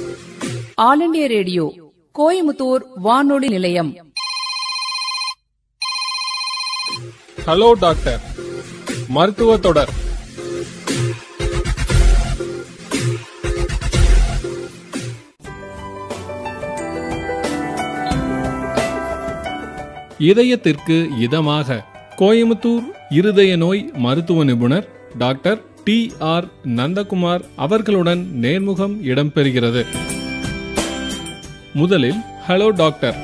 All India radio Coimbatore வானொலி நிலையம் hello doctor மருத்துவ தொடர் இதயத்திற்கு இதமாக கோயமுத்தூர் இருதய நோய் மருத்துவ நிபுணர் டாக்டர் டி ஆர் நந்தகுமார் அவர்களுடன் நேர்முகம் இடம்பெறுகிறது முதலில் ஹலோ டாக்டர்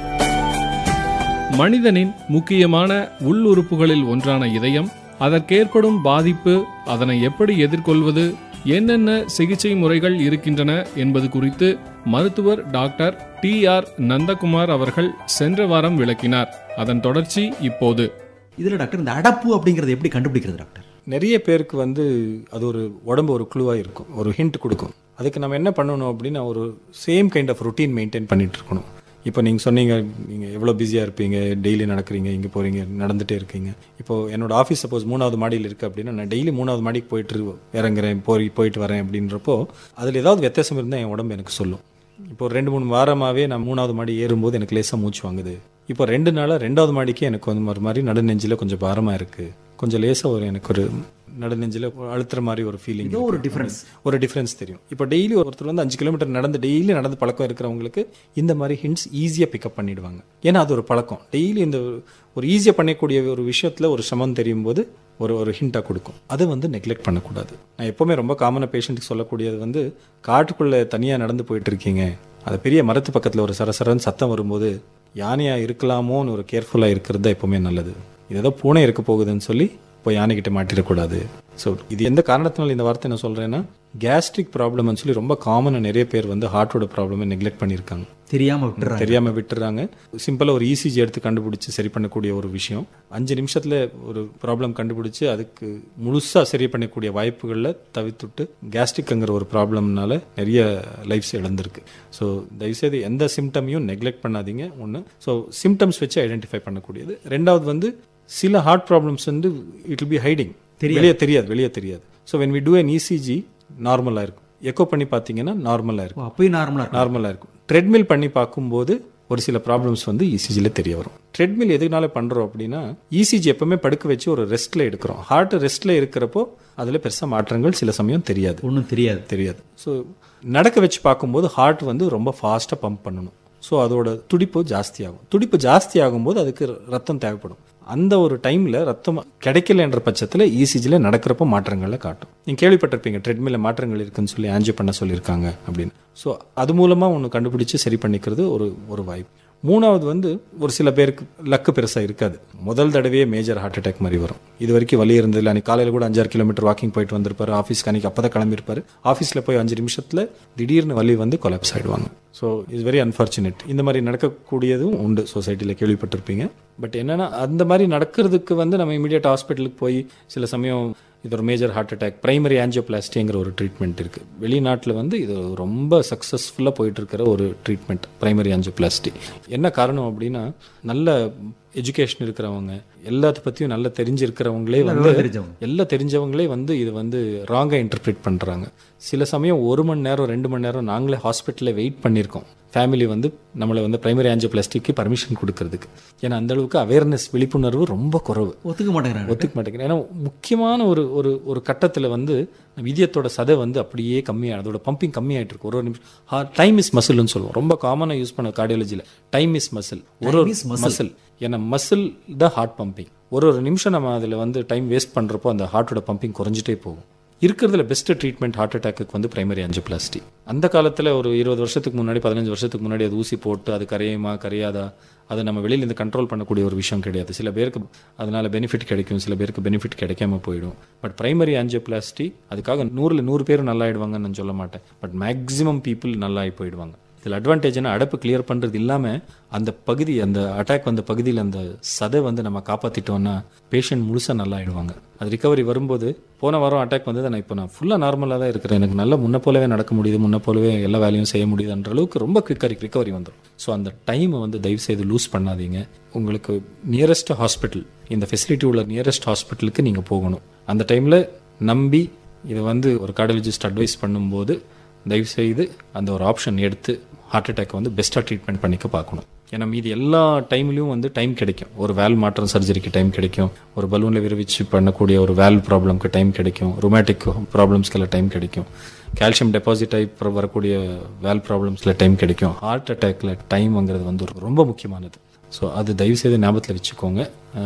மனிதனின் முக்கியமான உள்ளுறுப்புகளில் ஒன்றான இதயம் அதற்கேற்படும் பாதிப்பு அதனை எப்படி எதிர்கொள்வது என்னென்ன சிகிச்சை முறைகள் இருக்கின்றன என்பது குறித்து மருத்துவர் டாக்டர் டி ஆர் நந்தகுமார் அவர்கள் சென்ற வாரம் விளக்கினார் அதன் தொடர்ச்சி இப்போது இதில் டாக்டர் இந்த அடப்பு அப்படிங்கிறது எப்படி கண்டுபிடிக்கிறது டாக்டர் நிறைய பேருக்கு வந்து அது ஒரு உடம்பு ஒரு குழுவாக இருக்கும் ஒரு ஹிண்ட் கொடுக்கும் அதுக்கு நம்ம என்ன பண்ணணும் அப்படின்னா ஒரு same kind of routine maintain பண்ணிட்டு இருக்கணும் இப்போ நீங்கள் சொன்னீங்க நீங்கள் எவ்வளோ பிஸியாக இருப்பீங்க டெய்லி நடக்கிறீங்க இங்கே போகிறீங்க நடந்துகிட்டே இருக்கீங்க இப்போ என்னோட ஆஃபீஸ் சப்போஸ் மூணாவது மாடியில் இருக்குது அப்படின்னா நான் டெய்லி மூணாவது மாடிக்கு போயிட்டு இறங்குறேன் போய் போயிட்டு வரேன் அப்படின்றப்போ அதில் ஏதாவது வித்தியாசம் இருந்தால் என் உடம்பு எனக்கு சொல்லும் இப்போ ஒரு ரெண்டு மூணு வாரமாகவே நான் மூணாவது மாடி ஏறும்போது எனக்கு லேசாக மூச்சு வாங்குது இப்போ ரெண்டு நாளாக ரெண்டாவது மாடிக்கு எனக்கு வந்து ஒரு மாதிரி நடுநெஞ்சில் கொஞ்சம் பாரமாக இருக்குது கொஞ்சம் லேசாக ஒரு எனக்கு ஒரு நடுநெஞ்சில் அழுத்துற மாதிரி ஒரு ஃபீலிங் ஏதோ ஒரு difference. ஒரு டிஃப்ரென்ஸ் தெரியும் இப்போ டெய்லி ஒருத்தர் வந்து அஞ்சு கிலோமீட்டர் நடந்து டெய்லி நடந்து பழக்கம் இருக்கிறவங்களுக்கு இந்த மாதிரி ஹிண்ட்ஸ் ஈஸியாக பிக்கப் பண்ணிடுவாங்க ஏன்னா அது ஒரு பழக்கம் டெய்லி இந்த ஒரு ஈஸியாக பண்ணக்கூடிய ஒரு விஷயத்தில் ஒரு சமம் தெரியும் போது ஒரு ஒரு ஹிண்ட்டாக கொடுக்கும் அதை வந்து நெக்லெக்ட் பண்ணக்கூடாது நான் எப்போவுமே ரொம்ப காமனாக பேஷண்ட்டுக்கு சொல்லக்கூடியது வந்து காட்டுக்குள்ளே தனியாக நடந்து போயிட்டு இருக்கீங்க அது பெரிய மரத்து பக்கத்தில் ஒரு சரசரன்னு சத்தம் வரும்போது யானையாக இருக்கலாமோன்னு ஒரு கேர்ஃபுல்லாக இருக்கிறது தான் எப்போவுமே நல்லது இது ஏதோ பூனை இருக்க போகுதுன்னு சொல்லி போய் யானைக்கிட்ட மாட்டிடக்கூடாது ஸோ இது எந்த காரணத்தினால இந்த வார்த்தை நான் சொல்கிறேன்னா கேஸ்ட்ரிக் ப்ராப்ளம்னு சொல்லி ரொம்ப காமனாக நிறைய பேர் வந்து ஹார்ட்டோட ப்ராப்ளமை நெக்லெக்ட் பண்ணியிருக்காங்க தெரியாம விட்டுறாங்க தெரியாமல் விட்டுறாங்க சிம்பிளாக ஒரு இசிஜி எடுத்து கண்டுபிடிச்சி சரி பண்ணக்கூடிய ஒரு விஷயம் அஞ்சு நிமிஷத்தில் ஒரு ப்ராப்ளம் கண்டுபிடிச்சி அதுக்கு முழுசாக சரி பண்ணக்கூடிய வாய்ப்புகளில் தவிர்த்துட்டு கேஸ்ட்ரிக்ங்கிற ஒரு ப்ராப்ளம்னால நிறைய லைஃப்ஸ் இழந்திருக்கு ஸோ தயவுசெய்து எந்த சிம்டமையும் நெக்லெக்ட் பண்ணாதீங்க ஒன்று ஸோ சிம்டம்ஸ் வச்சு ஐடென்டிஃபை பண்ணக்கூடியது ரெண்டாவது வந்து சில ஹார்ட் ப்ராப்ளம்ஸ் வந்து இட் வில் பி ஹைடிங் வெளியே தெரியாது வெளியே தெரியாது so when we do an ECG நார்மலாக இருக்கும் எக்கோ பண்ணி பார்த்தீங்கன்னா நார்மலாக இருக்கும் அப்பயும் நார்மலா இருக்கும் நார்மலாக இருக்கும் ட்ரெட்மில் பண்ணி பார்க்கும்போது ஒரு சில ப்ராப்ளம்ஸ் வந்து இசிஜியில் தெரிய வரும் ட்ரெட்மில் எதுனால பண்ணுறோம் அப்படின்னா இசிஜி எப்பவுமே படுக்க வச்சு ஒரு ரெஸ்ட்டில் எடுக்கிறோம் ஹார்ட் ரெஸ்ட்டில் இருக்கிறப்போ அதில் பெருசாக மாற்றங்கள் சில சமயம் தெரியாது ஒன்றும் தெரியாது தெரியாது ஸோ நடக்க வச்சு பார்க்கும்போது ஹார்ட் வந்து ரொம்ப ஃபாஸ்ட்டாக பம்ப் பண்ணணும் ஸோ அதோட துடிப்பு ஜாஸ்தியாகும் துடிப்பு ஜாஸ்தி ஆகும்போது அதுக்கு ரத்தம் தேவைப்படும் அந்த ஒரு டைமில் ரத்தம் கிடைக்கலன்ற பட்சத்தில் இசிஜியில் நடக்கிறப்போ மாற்றங்களை காட்டும் நீங்கள் கேள்விப்பட்டிருப்பீங்க ட்ரெட்மில்ல மாற்றங்கள் இருக்குன்னு சொல்லி ஆன்ஜியோ பண்ண சொல்லியிருக்காங்க அப்படின்னு ஸோ அது மூலமாக ஒன்று கண்டுபிடிச்சு சரி பண்ணிக்கிறது ஒரு ஒரு வாய்ப்பு மூணாவது வந்து ஒரு சில பேருக்கு லக்கு பெருசாக இருக்காது முதல் தடவையே மேஜர் ஹார்ட் அட்டாக் மாதிரி வரும் இது வரைக்கும் வலி இருந்ததில்ல அன்னைக்கு காலையில் கூட அஞ்சாறு கிலோமீட்டர் வாக்கிங் போயிட்டு வந்திருப்பாரு ஆஃபீஸ்க்கு அன்னைக்கு அப்போ தான் கிளம்பியிருப்பாரு ஆஃபீஸில் போய் அஞ்சு நிமிஷத்தில் திடீர்னு வலி வந்து கொலாப்ஸ் ஆயிடுவாங்க ஸோ இஸ் வெரி அன்ஃபார்ச்சுனேட் இந்த மாதிரி நடக்கக்கூடியதும் உண்டு சொசைட்டியில் கேள்விப்பட்டிருப்பீங்க பட் என்னன்னா அந்த மாதிரி நடக்கிறதுக்கு வந்து நம்ம இமீடியட் ஹாஸ்பிட்டலுக்கு போய் சில சமயம் இது ஒரு மேஜர் ஹார்ட் அட்டாக் பிரைமரி ஆன்ஜியோபிளாஸ்டிங்கிற ஒரு ட்ரீட்மெண்ட் இருக்குது வெளிநாட்டில் வந்து இது ரொம்ப சக்ஸஸ்ஃபுல்லாக போயிட்டு இருக்கிற ஒரு ட்ரீட்மெண்ட் பிரைமரி ஆன்ஜியோபிளாஸ்டி என்ன காரணம் அப்படின்னா நல்ல எஜுகேஷன் இருக்கிறவங்க எல்லாத்த பற்றியும் நல்லா தெரிஞ்சிருக்கிறவங்களே வந்து விவரம் தெரிஞ்சவங்க. எல்லாம் தெரிஞ்சவங்களே வந்து இது வந்து ராங்காக இன்டர்பிரேட் பண்ணுறாங்க சில சமயம் ஒரு மணி நேரம் ரெண்டு மணி நேரம் நாங்களே ஹாஸ்பிட்டலில் வெயிட் பண்ணியிருக்கோம் ஃபேமிலி வந்து நம்மளை வந்து பிரைமரி ஆன்ஜியோபிளாஸ்டிக்கு பர்மிஷன் கொடுக்கறதுக்கு ஏன்னா அந்த அளவுக்கு அவேர்னஸ் விழிப்புணர்வு ரொம்ப குறைவு ஒத்துக்க மாட்டேங்கிறாங்க ஒத்துக்க மாட்டேங்கிறேன் ஏன்னா முக்கியமான ஒரு ஒரு ஒரு கட்டத்தில் வந்து நம்ம இதயத்தோட சதை வந்து அப்படியே கம்மியாக அதோட பம்பிங் கம்மியாயிட்டு இருக்கு ஒரு ஒரு நிமிஷம் டைம் இஸ் மசில்னு சொல்லுவோம் ரொம்ப காமனாக யூஸ் பண்ண கார்டியாலஜியில் டைம் இஸ் மசில் ஒரு ஒரு மசில் ஏன்னா மசில் தான் ஹார்ட் பம்பிங் ஒரு ஒரு நிமிஷம் நம்ம அதில் வந்து டைம் வேஸ்ட் பண்ணுறப்போ அந்த ஹார்ட்டோட பம்பிங் குறைஞ்சிட்டே போகும் இருக்கிறதுல பெஸ்ட் ட்ரீட்மெண்ட் ஹார்ட் அட்டாக்கு வந்து பிரைமரி ஆன்ஜியோபிளாஸ்டி அந்த காலத்தில் ஒரு இருபது வருஷத்துக்கு முன்னாடி பதினஞ்சு வருஷத்துக்கு முன்னாடி அது ஊசி போட்டு அது கரையுமா கரையாதா அதை நம்ம வெளியில இருந்து கண்ட்ரோல் பண்ணக்கூடிய ஒரு விஷயம் கிடையாது சில பேருக்கு அதனால பெனிஃபிட் கிடைக்கும் சில பேருக்கு பெனிஃபிட் கிடைக்காம போயிடும் பட் பிரைமரி ஆன்ஜியோபிளாஸ்டி அதுக்காக நூறில் நூறு பேர் நல்லா ஆயிடுவாங்கன்னு நான் சொல்ல மாட்டேன் பட் மேக்ஸிமம் பீப்புள் நல்லா ஆகி போயிடுவாங்க இதில் அட்வான்டேஜ்னா அடப்பு கிளியர் பண்ணுறது இல்லாமல் அந்த பகுதி அந்த அட்டாக் வந்த பகுதியில் அந்த சதை வந்து நம்ம காப்பாற்றிட்டோம்னா பேஷண்ட் முழுசாக நல்லா ஆயிடுவாங்க அது ரிகவரி வரும்போது போன வாரம் அட்டாக் வந்தது நான் இப்போ நான் ஃபுல்லாக நார்மலாக தான் இருக்கிறேன் எனக்கு நல்லா முன்ன போலவே நடக்க முடியுது முன்ன போலவே எல்லா வேலையும் செய்ய முடியுதுன்ற அளவுக்கு ரொம்ப குயிக்காக ரிகவரி வந்துடும் ஸோ அந்த டைமை வந்து தயவு செய்து லூஸ் பண்ணாதீங்க உங்களுக்கு நியரஸ்ட் ஹாஸ்பிட்டல் இந்த ஃபெசிலிட்டி உள்ள நியரஸ்ட் ஹாஸ்பிட்டலுக்கு நீங்கள் போகணும் அந்த டைமில் நம்பி இதை வந்து ஒரு கார்டியாலஜிஸ்ட் அட்வைஸ் பண்ணும்போது தயவு செய்து அந்த ஒரு ஆப்ஷன் எடுத்து ஹார்ட் அட்டாக் வந்து பெஸ்ட்டாக ட்ரீட்மெண்ட் பண்ணிக்க பார்க்கணும் ஏன்னா மீதி எல்லா டைம்லையும் வந்து டைம் கிடைக்கும் ஒரு வேல் மாற்றம் சர்ஜரிக்கு டைம் கிடைக்கும் ஒரு பலூனில் விரிவிச்சு பண்ணக்கூடிய ஒரு வேல் ப்ராப்ளம்க்கு டைம் கிடைக்கும் ரொமேட்டிக் ப்ராப்ளம்ஸ்க்கெல்லாம் டைம் கிடைக்கும் கால்சியம் டெபாசிட் ஆகி அப்புறம் வரக்கூடிய வேல் ப்ராப்ளம்ஸில் டைம் கிடைக்கும் ஹார்ட் அட்டாக்ல டைம்ங்கிறது வந்து ஒரு ரொம்ப முக்கியமானது ஸோ அது தயவுசெய்து ஞாபகத்தில் வச்சுக்கோங்க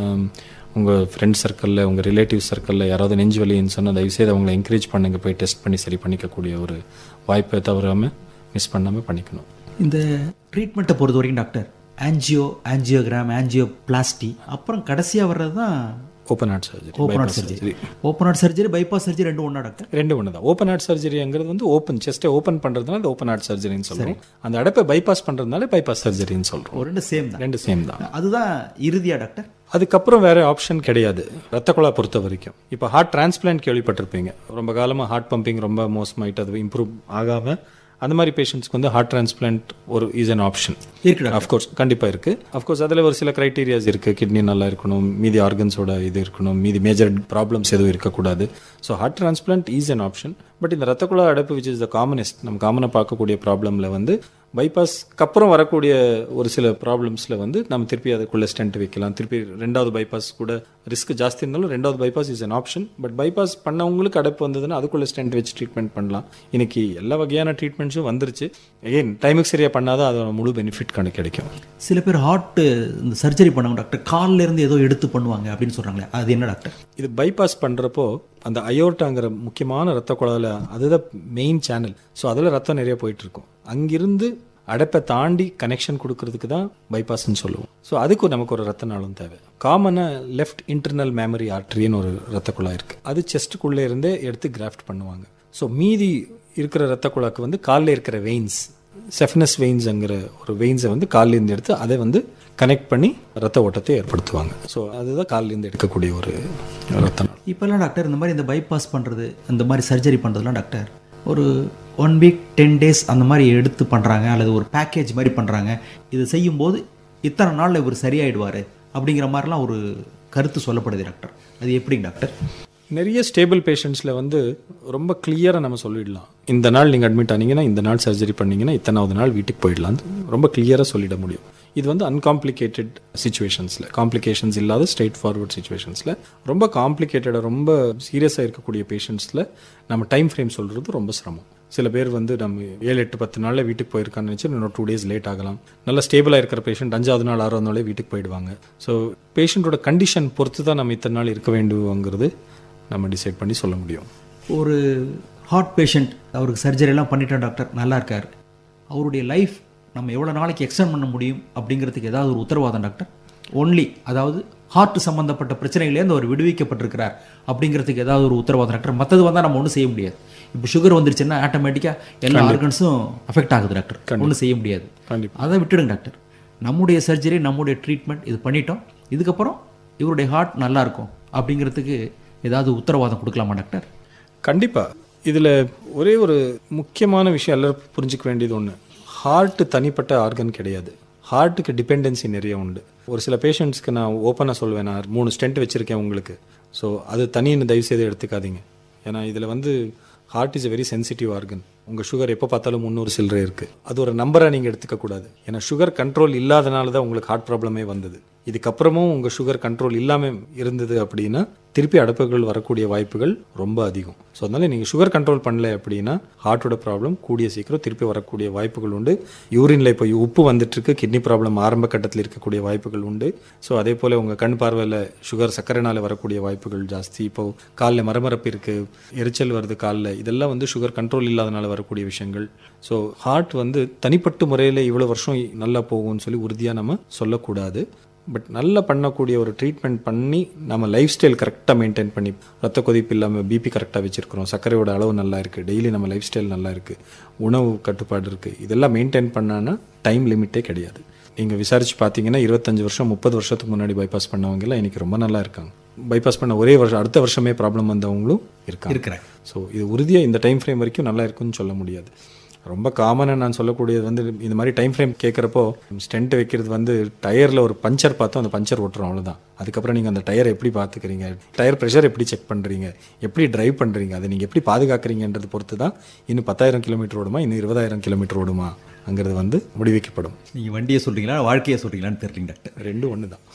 உங்கள் ஃப்ரெண்ட் சர்க்கிளில் உங்கள் ரிலேட்டிவ் சர்க்கிளில் யாராவது நெஞ்சு வலின்னு சொன்னால் தயவுசெய்து அவங்கள என்கரேஜ் பண்ணுங்க போய் டெஸ்ட் பண்ணி சரி பண்ணிக்கக்கூடிய ஒரு வாய்ப்பை தவறாமல் மிஸ் பண்ணாமல் பண்ணிக்கணும் இந்த ட்ரீட்மெண்ட்டை பொறுத்த வரைக்கும் doctor angio angiogram angioplasty அப்புறம் கடைசியாக வர்றது தான் open heart surgery open heart surgery open heart surgery bypass surgery ரெண்டும் ஒன்றா டாக்டர் ரெண்டு ஒன்று தான் ஓப்பன் ஹார்ட் சர்ஜரிங்கிறது வந்து ஓப்பன் செஸ்ட்டை ஓப்பன் பண்ணுறதுனால அது ஓப்பன் ஹார்ட் சர்ஜரின்னு சொல்கிறோம் அந்த அடைப்பை பைபாஸ் பண்ணுறதுனால பைபாஸ் சர்ஜரின்னு சொல்கிறோம் ஒரு ரெண்டு சேம் தான் ரெண்டு சேம் தான் அதுதான் இறுதியா டாக்டர் அதுக்கப்புறம் வேற ஆப்ஷன் கிடையாது ரத்த குழா பொறுத்த வரைக்கும் இப்போ ஹார்ட் டிரான்ஸ்பிளான்ட் கேள்விப்பட்டிருப்பீங்க ரொம்ப காலமாக ஹார்ட் பம்பிங் ரொம்ப மோசமாயிட்டு அது இம்ப்ரூவ் ஆகாமல் அந்த மாதிரி பேஷண்ட்ஸ்க்கு வந்து ஹார்ட் டிரான்ஸ்பிளான்ட் ஒரு இஸ் அன் ஆப்ஷன் இருக்கு டாக்டர் அஃப்கோர்ஸ் கண்டிப்பாக இருக்கு அஃப்கோர்ஸ் அதில் ஒரு சில கிரைட்டீரியாஸ் இருக்கு கிட்னி நல்லா இருக்கணும் மீதி ஆர்கன்ஸோட இது இருக்கணும் மீதி மேஜர் ப்ராப்ளம்ஸ் எதுவும் இருக்கக்கூடாது so heart transplant is an option but இந்த ரத்த குழா அடைப்பு விச் இஸ் த காமனஸ்ட் நம்ம காமனாக பார்க்கக்கூடிய ப்ராப்ளமில் வந்து பைபாஸ்க்கு அப்புறம் வரக்கூடிய ஒரு சில ப்ராப்ளம்ஸில் வந்து நம்ம திருப்பி அதுக்குள்ள ஸ்டென்ட் வைக்கலாம் திருப்பி ரெண்டாவது பைபாஸ் கூட ரிஸ்க் ஜாஸ்தி இருந்தாலும் ரெண்டாவது bypass is an option but bypass பண்ணவங்களுக்கு அடைப்பு வந்ததுன்னா அதுக்குள்ள ஸ்டென்ட் வச்சு ட்ரீட்மெண்ட் பண்ணலாம் இன்னைக்கு எல்லா வகையான ட்ரீட்மெண்ட்ஸும் வந்துருச்சு அகைன் டைமுக்கு சரியாக பண்ணாதான் அதோட முழு பெனிஃபிட் கணக்கு கிடைக்கும் சில பேர் ஹார்ட் இந்த சர்ஜரி பண்ணுவாங்க டாக்டர் கால்ல இருந்து ஏதோ எடுத்து பண்ணுவாங்க அப்படின்னு சொல்றாங்களே அது என்ன டாக்டர் இது பைபாஸ் பண்ணுறப்போ அந்த அயோர்ட்டாங்கிற முக்கியமான ரத்த குழாயில் அதுதான் மெயின் சேனல் ஸோ அதில் ரத்தம் நிறைய போயிட்டு இருக்கும் அங்கிருந்து அடைப்பை தாண்டி கனெக்ஷன் கொடுக்கறதுக்கு தான் பைபாஸ்ன்னு சொல்லுவோம் ஸோ அதுக்கு நமக்கு ஒரு ரத்த நாளம் தேவை காமனாக லெஃப்ட் இன்டர்னல் மெமரி ஆர்ட்ரின்னு ஒரு ரத்த குழாய் இருக்குது அது செஸ்ட்டுக்குள்ளே இருந்தே எடுத்து கிராஃப்ட் பண்ணுவாங்க ஸோ மீதி இருக்கிற ரத்த குழாக்கு வந்து காலில் இருக்கிற வெயின்ஸ் செஃப்னஸ் வெயின்ஸுங்கிற ஒரு வெயின்ஸை வந்து கால்லேருந்து எடுத்து அதை வந்து கனெக்ட் பண்ணி ரத்த ஓட்டத்தை ஏற்படுத்துவாங்க ஸோ அதுதான் கால்லேருந்து எடுக்கக்கூடிய ஒரு ரத்த நாளம் இப்போல்லாம் டாக்டர் இந்த மாதிரி இந்த பைபாஸ் பண்ணுறது இந்த மாதிரி சர்ஜரி பண்ணுறதுலாம் டாக்டர் ஒரு ஒன் வீக் டென் டேஸ் அந்த மாதிரி எடுத்து பண்ணுறாங்க அல்லது ஒரு பேக்கேஜ் மாதிரி பண்ணுறாங்க இது செய்யும்போது இத்தனை நாளில் இவர் சரியாயிடுவார் அப்படிங்கிற மாதிரிலாம் ஒரு கருத்து சொல்லப்படுது டாக்டர் அது எப்படிங்க டாக்டர் நிறைய ஸ்டேபிள் பேஷண்ட்ஸில் வந்து ரொம்ப கிளியராக நம்ம சொல்லிடலாம் இந்த நாள் நீங்கள் அட்மிட் ஆனீங்கன்னா இந்த நாள் சர்ஜரி பண்ணீங்கன்னா இத்தனாவது நாள் வீட்டுக்கு போயிடலாம் ரொம்ப கிளியராக சொல்லிட முடியும் இது வந்து அன்காம்ப்ளிகேட்டட் சுச்சுவேஷன்ஸில் காம்ப்ளிகேஷன்ஸ் இல்லாத ஸ்ட்ரெயிட் ஃபார்வர்ட் சுச்சுவேஷன்ஸில் ரொம்ப காம்ப்ளிகேட்டடாக ரொம்ப சீரியஸாக இருக்கக்கூடிய பேஷண்ட்ஸில் நம்ம டைம் ஃப்ரேம் சொல்கிறது ரொம்ப சிரமம் சில பேர் வந்து நம்ம ஏழு எட்டு பத்து நாளில் வீட்டுக்கு போயிருக்கான்னு நினச்சி இன்னும் டூ டேஸ் லேட் ஆகலாம் நல்லா ஸ்டேபிளாக இருக்கிற பேஷண்ட் அஞ்சாவது நாள் ஆறாவது நாளே வீட்டுக்கு போயிடுவாங்க ஸோ பேஷண்ட்டோட கண்டிஷன் பொறுத்து தான் நம்ம இத்தனை நாள் இருக்க வேண்டுங்கிறது நம்ம டிசைட் பண்ணி சொல்ல முடியும் ஒரு ஹார்ட் பேஷண்ட் அவருக்கு சர்ஜரிலாம் பண்ணிட்டோம் டாக்டர் நல்லா இருக்கார் அவருடைய லைஃப் நம்ம எவ்வளோ நாளைக்கு எக்ஸ்டெண்ட் பண்ண முடியும் அப்படிங்கிறதுக்கு ஏதாவது ஒரு உத்தரவாதம் டாக்டர் ஒன்லி அதாவது ஹார்ட் சம்மந்தப்பட்ட பிரச்சனைகளேருந்து அவர் விடுவிக்கப்பட்டிருக்கிறார் அப்படிங்கிறதுக்கு ஏதாவது ஒரு உத்தரவாதம் டாக்டர் மற்றது வந்தால் நம்ம ஒன்றும் செய்ய முடியாது இப்போ சுகர் வந்துருச்சுன்னா ஆட்டோமேட்டிக்காக எல்லா ஆர்கன்ஸும் அஃபெக்ட் ஆகுது டாக்டர் ஒன்றும் செய்ய முடியாது கண்டிப்பா. அதை விட்டுடுங்க டாக்டர் நம்முடைய சர்ஜரி நம்முடைய ட்ரீட்மெண்ட் இது பண்ணிட்டோம் இதுக்கப்புறம் இவருடைய ஹார்ட் நல்லா இருக்கும் அப்படிங்கிறதுக்கு ஏதாவது உத்தரவாதம் கொடுக்கலாமா டாக்டர் கண்டிப்பாக இதில் ஒரே ஒரு முக்கியமான விஷயம் எல்லாரும் புரிஞ்சுக்க வேண்டியது ஒன்று ஹார்ட் தனிப்பட்ட ஆர்கன் கிடையாது ஹார்ட்டுக்கு டிபெண்டன்சி நிறைய உண்டு ஒரு சில பேஷண்ட்ஸ்க்கு நான் ஓப்பனாக சொல்வேன் நான் மூணு ஸ்டென்ட் வச்சுருக்கேன் உங்களுக்கு ஸோ அது தனின்னு தயவு செய்து எடுத்துக்காதீங்க ஏன்னா இதில் வந்து heart is a very sensitive organ உங்கள் சுகர் எப்போ பார்த்தாலும் முந்நூறு சில்லறை இருக்குது அது ஒரு நம்பரை நீங்கள் எடுத்துக்க கூடாது ஏன்னா சுகர் கண்ட்ரோல் இல்லாதனால தான் உங்களுக்கு ஹார்ட் ப்ராப்ளமே வந்தது இதுக்கப்புறமும் உங்கள் சுகர் கண்ட்ரோல் இல்லாமல் இருந்தது அப்படின்னா திருப்பி அடைப்புகள் வரக்கூடிய வாய்ப்புகள் ரொம்ப அதிகம் ஸோ அதனால நீங்கள் சுகர் கண்ட்ரோல் பண்ணல அப்படின்னா ஹார்ட்டோட ப்ராப்ளம் கூடிய சீக்கிரம் திருப்பி வரக்கூடிய வாய்ப்புகள் உண்டு யூரின்ல இப்போ உப்பு வந்துட்டு இருக்கு கிட்னி ப்ராப்ளம் ஆரம்ப கட்டத்தில் இருக்கக்கூடிய வாய்ப்புகள் உண்டு ஸோ அதே போல் உங்கள் கண் பார்வையில் சுகர் சர்க்கரைனால வரக்கூடிய வாய்ப்புகள் ஜாஸ்தி இப்போ காலில் மரமரப்பு இருக்கு எரிச்சல் வருது காலில் இதெல்லாம் வந்து சுகர் கண்ட்ரோல் இல்லாதனால வரக்கூடிய விஷயங்கள் ஸோ ஹார்ட் வந்து தனிப்பட்ட முறையில் இவ்வளோ வருஷம் நல்லா போகும்னு சொல்லி உறுதியாக நம்ம சொல்லக்கூடாது பட் நல்லா பண்ணக்கூடிய ஒரு ட்ரீட்மெண்ட் பண்ணி நம்ம லைஃப் ஸ்டைல் கரெக்டாக மெயின்டைன் பண்ணி ரத்த கொதிப்பு இல்லாமல் பிபி கரெக்டாக வச்சுருக்கிறோம் சர்க்கரையோட அளவு நல்லா இருக்குது டெய்லி நம்ம லைஃப் ஸ்டைல் நல்லா இருக்குது உணவு கட்டுப்பாடு இருக்குது இதெல்லாம் மெயின்டைன் பண்ணான்னா டைம் லிமிட்டே கிடையாது நீங்கள் விசாரிச்சு பார்த்தீங்கன்னா இருபத்தஞ்சு வருஷம் முப்பது வருஷத்துக்கு முன்னாடி பைபாஸ் பண்ணவங்க எல்லாம் இன்னைக்கு ரொம்ப நல்லா இருக்காங்க பைபாஸ் பண்ண ஒரே வருஷம் அடுத்த வருஷமே ப்ராப்ளம் வந்தவங்களும் இருக்காங்க இருக்கிறாங்க ஸோ இது உறுதியாக இந்த டைம் ஃப்ரேம் வரைக்கும் நல்லா இருக்குன்னு சொல்ல முடியாது ரொம்ப காமனாக நான் சொல்லக்கூடியது வந்து இந்த மாதிரி டைம் ஃப்ரேம் கேட்குறப்போ ஸ்டென்ட் வைக்கிறது வந்து டயரில் ஒரு பஞ்சர் பார்த்தோம் அந்த பஞ்சர் ஓட்டுறோம் அவ்வளோதான் அதுக்கப்புறம் நீங்கள் அந்த டயரை எப்படி பார்த்துக்கிறீங்க டயர் ப்ரெஷர் எப்படி செக் பண்ணுறீங்க எப்படி டிரைவ் பண்ணுறீங்க அதை நீங்கள் எப்படி பாதுகாக்கிறீங்கன்றது பொறுத்து தான் இன்னும் பத்தாயிரம் கிலோமீட்டர் ஓடுமா இன்னும் இருபதாயிரம் கிலோமீட்டர் ஓடுமா அங்கிறது வந்து முடிவிக்கப்படும் நீங்கள் வண்டியை சொல்கிறீங்களா வாழ்க்கையை சொல்கிறீங்களான்னு தெரியலங்க டாக்டர் ரெண்டும் ஒன்று தான்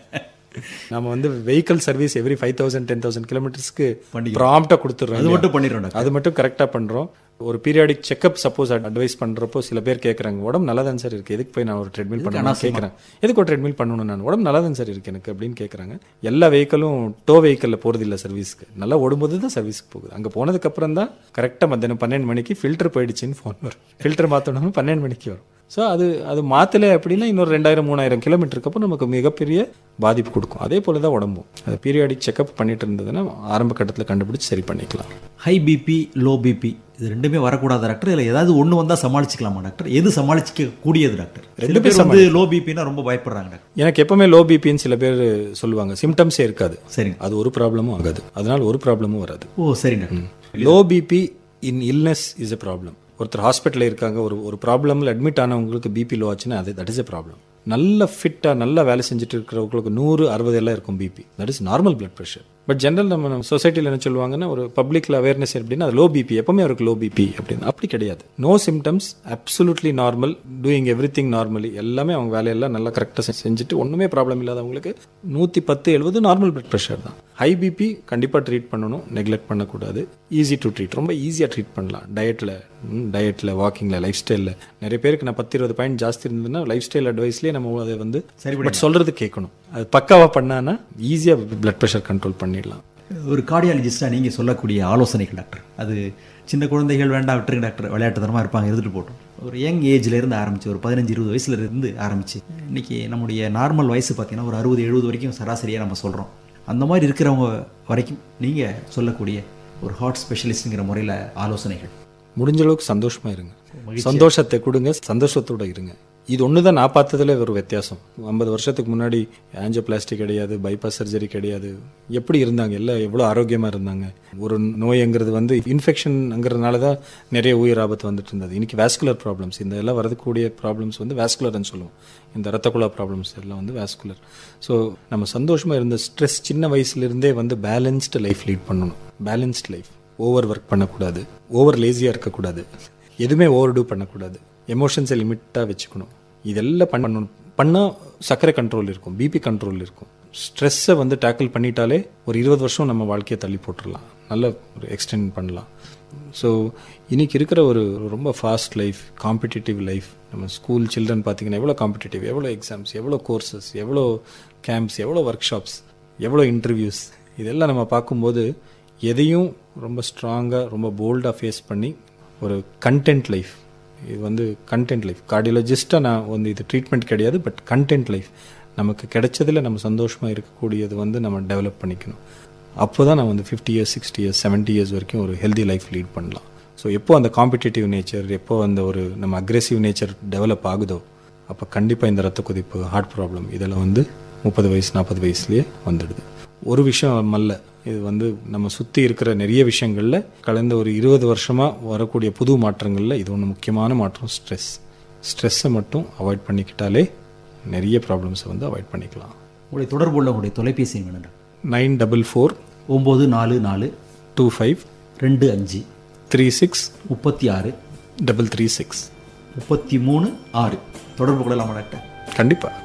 நம்ம வந்து vehicle service every five thousand ten thousand கிலோமீட்டர்ஸ்க்கு ப்ராம்ப்டாக கொடுத்துட்றோம் அது மட்டும் பண்ணிடுறோம் டாக்டர் அது மட்டும் கரெக்டாக பண்ணுறோம் ஒரு பீரியாடிக் செக்அப் சப்போஸ் அட்வைஸ் பண்ணுறப்போ சில பேர் கேட்குறாங்க உடம்பு நல்லா தான் சார் இருக்குது எதுக்கு போய் நான் ஒரு ட்ரெட்மில் பண்ணணும் கேட்குறேன் எதுக்கு ஒரு ட்ரெட்மில் பண்ணணும் நான் உடம்பு நல்லா தான் சார் இருக்கு எனக்கு அப்படின்னு கேட்குறாங்க எல்லா வெஹிக்கலும் டோ வெஹிக்கலில் போகிறது இல்லை சர்வீஸ்க்கு நல்லா ஓடும்போது தான் சர்வீஸ்க்கு போகுது அங்கே போனதுக்கப்புறம் தான் கரெக்டாக மத்தியானம் பன்னெண்டு மணிக்கு ஃபில்டர் போயிடுச்சுன்னு ஃபோன் வரும் ஃபில்டர் மாற்றணும் பன்னெண்டு மணிக்கு வரும் ஸோ அது அது மாற்றலை அப்படின்னா இன்னொரு ரெண்டாயிரம் மூணாயிரம் கிலோமீட்டருக்கு அப்புறம் நமக்கு மிகப்பெரிய பாதிப்பு கொடுக்கும் அதே போல தான் உடம்பும் அது பீரியாடிக் செக்அப் பண்ணிட்டு இருந்ததுன்னா ஆரம்ப கட்டத்தில் கண்டுபிடிச்சு சரி பண்ணிக்கலாம் ஹை பிபி லோ பிபி இது ரெண்டுமே வரக்கூடாது டாக்டர் இதில் ஏதாவது ஒன்று வந்தால் சமாளிச்சுக்கலாமா டாக்டர் எது சமாளிக்க கூடியது டாக்டர் ரெண்டு பேர் வந்து லோ பிபினா ரொம்ப பயப்படுறாங்க டாக்டர் எனக்கு எப்பவுமே லோ பிபின்னு சில பேர் சொல்லுவாங்க சிம்டம்ஸே இருக்காது சரிங்க அது ஒரு ப்ராப்ளமும் ஆகாது அதனால ஒரு ப்ராப்ளமும் வராது ஓ சரி doctor low BP in illness is a problem ஒருத்தர் ஹாஸ்பிட்டலில் இருக்காங்க ஒரு ஒரு ப்ராப்ளமில் அட்மிட் ஆனவங்களுக்கு பிபி லோ ஆச்சுன்னா அது தட் இஸ் எ ப்ராப்ளம் நல்ல ஃபிட்டாக நல்லா வேலை செஞ்சுட்டு இருக்கிறவங்களுக்கு நூறு அறுபது எல்லாம் இருக்கும் BP that is normal blood pressure but general நம்ம சொசைட்டியில் என்ன சொல்லுவாங்கன்னா ஒரு பப்ளிக்ல அவேர்னஸ் எப்படின்னா அது லோ பிபி எப்பவுமே அவருக்கு லோ பிபி அப்படின்னு அப்படி கிடையாது no symptoms absolutely normal doing everything normally எல்லாமே அவங்க வேலையெல்லாம் நல்லா கரெக்டாக செஞ்சுட்டு ஒன்றுமே ப்ராப்ளம் இல்லாதவங்களுக்கு நூற்றி பத்து எழுபது நார்மல் பிளட் ப்ரெஷர் தான் ஹை பிபி கண்டிப்பாக ட்ரீட் பண்ணணும் நெக்லெக்ட் பண்ணக்கூடாது ஈஸி டு ட்ரீட் ரொம்ப ஈஸியாக ட்ரீட் பண்ணலாம் டயட்டில் டயட்டில் வாக்கிங்கில் லைஃப் ஸ்டைலில் நிறைய பேருக்கு நான் பத்து இருபது பாயிண்ட் ஜாஸ்தி இருந்ததுன்னா லைஃப் ஸ்டைல் அட்வைஸ்லேயே நம்ம அதை வந்து சரி பட் சொல்கிறது கேட்கணும் அது பக்காவாக பண்ணான்னா ஈஸியாக பிளட் ப்ரெஷர் கண்ட்ரோல் பண்ணிடலாம் ஒரு கார்டியாலஜிஸ்டாக நீங்கள் சொல்லக்கூடிய ஆலோசனைகள் டாக்டர் அது சின்ன குழந்தைகள் வேண்டாம் விட்டுருங்க டாக்டர் விளையாட்டுத்தனமாக இருப்பாங்க இருந்துட்டு போட்டோம் ஒரு யங் ஏஜ்ல இருந்து ஆரம்பிச்சு ஒரு பதினஞ்சு இருபது வயசுல இருந்து ஆரம்பிச்சு இன்னைக்கு நம்முடைய நார்மல் வயசு பார்த்தீங்கன்னா ஒரு அறுபது எழுபது வரைக்கும் சராசரியாக நம்ம சொல்கிறோம் அந்த மாதிரி இருக்கிறவங்க வரைக்கும் நீங்கள் சொல்லக்கூடிய ஒரு ஹார்ட் ஸ்பெஷலிஸ்ட்டுங்கிற முறையில் ஆலோசனைகள் முடிஞ்ச அளவுக்கு சந்தோஷமா இருங்க சந்தோஷத்தை கொடுங்க சந்தோஷத்தோட இருங்க இது ஒன்று தான் நான் பார்த்ததுல ஒரு வித்தியாசம் ஐம்பது வருஷத்துக்கு முன்னாடி ஆஞ்சியோபிளாஸ்டிக் கிடையாது பைபாஸ் சர்ஜரி கிடையாது எப்படி இருந்தாங்க எல்லாம் எவ்வளோ ஆரோக்கியமாக இருந்தாங்க ஒரு நோய்ங்கிறது வந்து இன்ஃபெக்ஷன்ங்கிறதுனால தான் நிறைய உயிர் ஆபத்து வந்துட்டு இருந்தது இன்னைக்கு வேஸ்குலர் ப்ராப்ளம்ஸ் இந்த எல்லாம் வரக்கூடிய ப்ராப்ளம்ஸ் வந்து வேஸ்குலர்னு சொல்லுவோம் இந்த ரத்த குழா ப்ராப்ளம்ஸ் எல்லாம் வந்து வேஸ்குலர் ஸோ நம்ம சந்தோஷமாக இருந்த ஸ்ட்ரெஸ் சின்ன வயசுலேருந்தே வந்து பேலன்ஸ்டு லைஃப் லீட் பண்ணணும் பேலன்ஸ்ட் லைஃப் ஓவர் ஒர்க் பண்ணக்கூடாது ஓவர் லேசியாக இருக்கக்கூடாது எதுவுமே ஓவர் டூ பண்ணக்கூடாது எமோஷன்ஸை லிமிட்டாக வச்சுக்கணும் இதெல்லாம் பண்ணணும் பண்ணால் சர்க்கரை கண்ட்ரோல் இருக்கும் பிபி கண்ட்ரோல் இருக்கும் ஸ்ட்ரெஸ்ஸை வந்து டேக்கிள் பண்ணிட்டாலே ஒரு இருபது வருஷம் நம்ம வாழ்க்கையை தள்ளி போட்டுடலாம் நல்ல ஒரு எக்ஸ்டெண்ட் பண்ணலாம் ஸோ இன்னைக்கு இருக்கிற ஒரு ஒரு ரொம்ப ஃபாஸ்ட் லைஃப் காம்படிட்டிவ் லைஃப் நம்ம ஸ்கூல் சில்ட்ரன் பார்த்தீங்கன்னா எவ்வளோ காம்படிட்டிவ் எவ்வளோ எக்ஸாம்ஸ் எவ்வளோ கோர்சஸ் எவ்வளோ கேம்ப்ஸ் எவ்வளோ ஒர்க் ஷாப்ஸ் எவ்வளோ இன்டர்வியூஸ் இதெல்லாம் நம்ம பார்க்கும்போது எதையும் ரொம்ப ஸ்ட்ராங்காக ரொம்ப போல்டாக ஃபேஸ் பண்ணி ஒரு கண்டென்ட் லைஃப் இது வந்து கண்டென்ட் லைஃப் கார்டியாலஜிஸ்ட்டாக நான் வந்து இது ட்ரீட்மெண்ட் கிடையாது பட் கண்டென்ட் லைஃப் நமக்கு கிடைச்சதில் நம்ம சந்தோஷமாக இருக்கக்கூடியது வந்து நம்ம டெவலப் பண்ணிக்கணும் அப்போ தான் நான் வந்து fifty years sixty years seventy years வரைக்கும் ஒரு ஹெல்தி லைஃப் லீட் பண்ணலாம் ஸோ எப்போ அந்த காம்படிட்டிவ் நேச்சர் எப்போ அந்த ஒரு நம்ம அக்ரெசிவ் நேச்சர் டெவலப் ஆகுதோ அப்போ கண்டிப்பாக இந்த ரத்த கொதிப்பு ஹார்ட் ப்ராப்ளம் இதெல்லாம் வந்து முப்பது வயசு நாற்பது வயசுலேயே வந்துடுது ஒரு விஷயம் அல்ல இது வந்து நம்ம சுற்றி இருக்கிற நிறைய விஷயங்களில் கலந்த ஒரு இருபது வருஷமாக வரக்கூடிய புது மாற்றங்களில் இது ஒன்று முக்கியமான மாற்றம் ஸ்ட்ரெஸ் ஸ்ட்ரெஸ்ஸை மட்டும் அவாய்ட் பண்ணிக்கிட்டாலே நிறைய ப்ராப்ளம்ஸை வந்து அவாய்ட் பண்ணிக்கலாம் உங்களுடைய தொடர்பு உள்ள உங்களுடைய தொலைபேசி எண் வேணும் நைன் டபுள் ஃபோர் ஒம்பது நாலு நாலு டூ ஃபைவ் ரெண்டு அஞ்சு த்ரீ சிக்ஸ் முப்பத்தி ஆறு டபுள் த்ரீ சிக்ஸ் முப்பத்தி மூணு ஆறு தொடர்பு கொள்ளலாமா டாக்டர் கண்டிப்பாக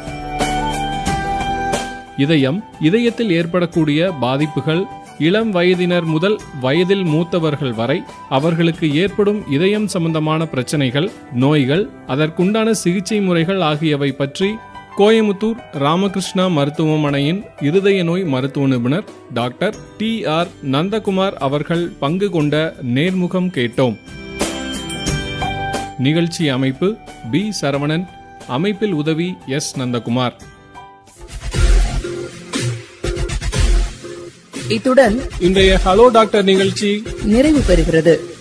இதயம் இதயத்தில் ஏற்படக்கூடிய பாதிப்புகள் இளம் வயதினர் முதல் வயதில் மூத்தவர்கள் வரை அவர்களுக்கு ஏற்படும் இதயம் சம்பந்தமான பிரச்சனைகள் நோய்கள் அதற்குண்டான சிகிச்சை முறைகள் ஆகியவை பற்றி கோயமுத்தூர் ராமகிருஷ்ணா மருத்துவமனையின் இருதய நோய் மருத்துவ நிபுணர் டாக்டர் டி ஆர் நந்தகுமார் அவர்கள் பங்கு கொண்ட நேர்முகம் கேட்டோம் நிகழ்ச்சி அமைப்பு பி சரவணன் அமைப்பில் உதவி எஸ் நந்தகுமார் இத்துடன் இன்றைய ஹலோ டாக்டர் நிகழ்ச்சி நிறைவு பெறுகிறது